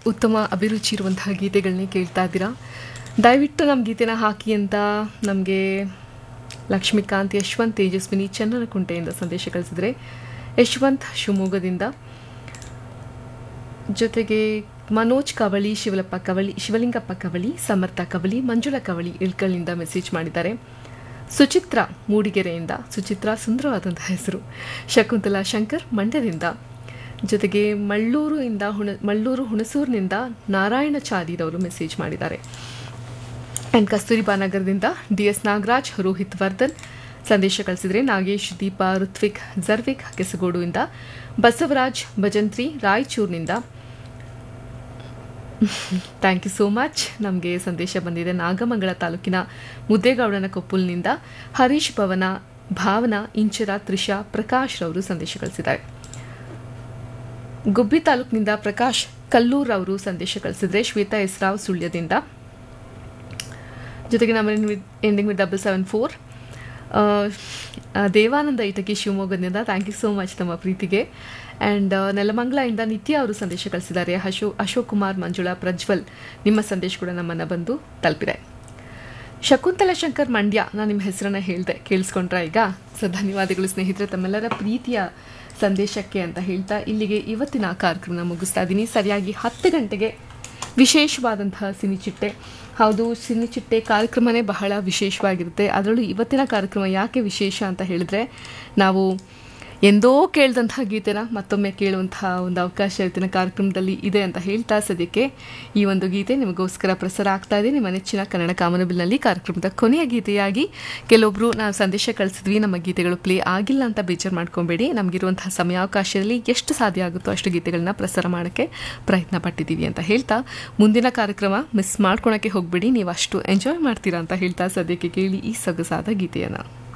ಉತ್ತಮ ಅಭಿರುಚಿ ಇರುವಂತಹ ಗೀತೆಗಳನ್ನೇ ಕೇಳ್ತಾ ಇದ್ದೀರಾ ದಯವಿಟ್ಟು ನಮ್ಮ ಗೀತೆನ ಹಾಕಿ ಅಂತ ನಮಗೆ ಲಕ್ಷ್ಮೀಕಾಂತ್ ಯಶವಂತ್ ತೇಜಸ್ವಿನಿ ಚನ್ನನಕುಂಟೆಯಿಂದ ಸಂದೇಶ ಕಳಿಸಿದರೆ ಯಶವಂತ್ ಶಿವಮೊಗ್ಗದಿಂದ ಜೊತೆಗೆ ಮನೋಜ್ ಕವಳಿ ಶಿವಲಪ್ಪ ಕವಳಿ ಶಿವಲಿಂಗಪ್ಪ ಕವಳಿ ಸಮರ್ಥ ಕವಳಿ ಮಂಜುಳಾ ಕವಳಿ ಇಳ್ಕಳಿಂದ ಮೆಸೇಜ್ ಮಾಡಿದ್ದಾರೆ ಸುಚಿತ್ರ ಮೂಡಿಗೆರೆಯಿಂದ ಸುಚಿತ್ರ ಸುಂದರವಾದಂತಹ ಹೆಸರು ಶಕುಂತಲಾ ಶಂಕರ್ ಮಂಡ್ಯದಿಂದ ಜೊತೆಗೆ ಮಳ್ಳೂರು ಇಂದ ಹುಣ ಮಳ್ಳೂರು ಹುಣಸೂರಿನಿಂದ ನಾರಾಯಣಚಾರಿರವರು ಮೆಸೇಜ್ ಮಾಡಿದ್ದಾರೆ ಆ್ಯಂಡ್ ಕಸ್ತೂರಿಬಾ ನಗರದಿಂದ ಡಿ ಎಸ್ ನಾಗರಾಜ್ ರೋಹಿತ್ ವರ್ಧನ್ ಸಂದೇಶ ಕಳಿಸಿದರೆ ನಾಗೇಶ್ ದೀಪಾ ಋತ್ವಿಕ್ ಜರ್ವಿಕ್ ಕೆಸಗೋಡುವಿಂದ ಬಸವರಾಜ್ ಭಜಂತ್ರಿ ರಾಯಚೂರಿನಿಂದ ಥ್ಯಾಂಕ್ ಯು ಸೋ ಮಚ್ ನಮಗೆ ಸಂದೇಶ ಬಂದಿದೆ ನಾಗಮಂಗಲ ತಾಲೂಕಿನ ಮುದ್ದೇಗೌಡನ ಕೊಪ್ಪಲ್ನಿಂದ ಹರೀಶ್ ಭವನ ಭಾವನಾ ಇಂಚರ ತ್ರಿಷಾ ಪ್ರಕಾಶ್ ರವರು ಸಂದೇಶ ಕಳಿಸಿದ್ದಾರೆ ಗುಬ್ಬಿ ತಾಲೂಕಿನಿಂದ ಪ್ರಕಾಶ್ ಕಲ್ಲೂರ್ ಅವರು ಸಂದೇಶ ಕಳಿಸಿದ್ರೆ ಶ್ವೇತಾ ಎಸ್ ರಾವ್ ಸುಳ್ಯದಿಂದ ಜೊತೆಗೆ ನಮ್ಮ ಎಂಡಿಂಗ್ with double seven four Devananda Itagi ಶಿವಮೊಗ್ಗದಿಂದ ಥ್ಯಾಂಕ್ ಯು ಸೋ ಮಚ್ ನಮ್ಮ ಪ್ರೀತಿಗೆ ಆ್ಯಂಡ್ ನೆಲಮಂಗಲದಿಂದ ನಿತ್ಯ ಅವರು ಸಂದೇಶ ಕಳಿಸಿದ್ದಾರೆ ಅಶೋ ಅಶೋಕ್ ಕುಮಾರ್ ಮಂಜುಳಾ ಪ್ರಜ್ವಲ್ ನಿಮ್ಮ ಸಂದೇಶ ಕೂಡ ನಮ್ಮನ್ನು ಬಂದು ತಲುಪಿದೆ ಶಕುಂತಲ ಶಂಕರ್ ಮಂಡ್ಯ ನಾನು ನಿಮ್ಮ ಹೆಸರನ್ನ ಹೇಳಿದೆ ಕೇಳಿಸ್ಕೊಂಡ್ರ ಈಗ ಸೊ ಧನ್ಯವಾದಗಳು ಸ್ನೇಹಿತರೆ ತಮ್ಮೆಲ್ಲರ ಪ್ರೀತಿಯ ಸಂದೇಶಕ್ಕೆ ಅಂತ ಹೇಳ್ತಾ ಇಲ್ಲಿಗೆ ಇವತ್ತಿನ ಕಾರ್ಯಕ್ರಮನ ಮುಗಿಸ್ತಾ ಇದ್ದೀನಿ ಸರಿಯಾಗಿ ಹತ್ತು ಗಂಟೆಗೆ ವಿಶೇಷವಾದಂತಹ ಸಿನಿಚಿಟ್ಟೆ ಹೌದು ಸಿನಿಚಿಟ್ಟೆ ಕಾರ್ಯಕ್ರಮನೇ ಬಹಳ ವಿಶೇಷವಾಗಿರುತ್ತೆ ಅದರಲ್ಲೂ ಇವತ್ತಿನ ಕಾರ್ಯಕ್ರಮ ಯಾಕೆ ವಿಶೇಷ ಅಂತ ಹೇಳಿದ್ರೆ ನಾವು ಎಂದೋ ಕೇಳಿದಂತಹ ಗೀತೆನ ಮತ್ತೊಮ್ಮೆ ಕೇಳುವಂತಹ ಒಂದು ಅವಕಾಶ ಇವತ್ತಿನ ಕಾರ್ಯಕ್ರಮದಲ್ಲಿ ಇದೆ ಅಂತ ಹೇಳ್ತಾ ಸದ್ಯಕ್ಕೆ ಈ ಒಂದು ಗೀತೆ ನಿಮಗೋಸ್ಕರ ಪ್ರಸಾರ ಆಗ್ತಾ ಇದೆ ನಿಮ್ಮ ನೆಚ್ಚಿನ ಕನ್ನಡ ಕಾಮನಬಿಲ್ನಲ್ಲಿ ಕಾರ್ಯಕ್ರಮದ ಕೊನೆಯ ಗೀತೆಯಾಗಿ ಕೆಲವೊಬ್ಬರು ನಾವು ಸಂದೇಶ ಕಳಿಸಿದ್ವಿ ನಮ್ಮ ಗೀತೆಗಳು ಪ್ಲೇ ಆಗಿಲ್ಲ ಅಂತ ಬೇಜಾರು ಮಾಡ್ಕೊಬೇಡಿ ನಮಗಿರುವಂತಹ ಸಮಯಾವಕಾಶದಲ್ಲಿ ಎಷ್ಟು ಸಾಧ್ಯ ಆಗುತ್ತೋ ಅಷ್ಟು ಗೀತೆಗಳನ್ನ ಪ್ರಸಾರ ಮಾಡೋಕ್ಕೆ ಪ್ರಯತ್ನ ಪಟ್ಟಿದ್ದೀವಿ ಅಂತ ಹೇಳ್ತಾ ಮುಂದಿನ ಕಾರ್ಯಕ್ರಮ ಮಿಸ್ ಮಾಡ್ಕೊಳಕ್ಕೆ ಹೋಗ್ಬೇಡಿ ನೀವು ಅಷ್ಟು ಎಂಜಾಯ್ ಮಾಡ್ತೀರಾ ಅಂತ ಹೇಳ್ತಾ ಸದ್ಯಕ್ಕೆ ಕೇಳಿ ಈ ಸೊಗಸಾದ ಗೀತೆಯನ್ನು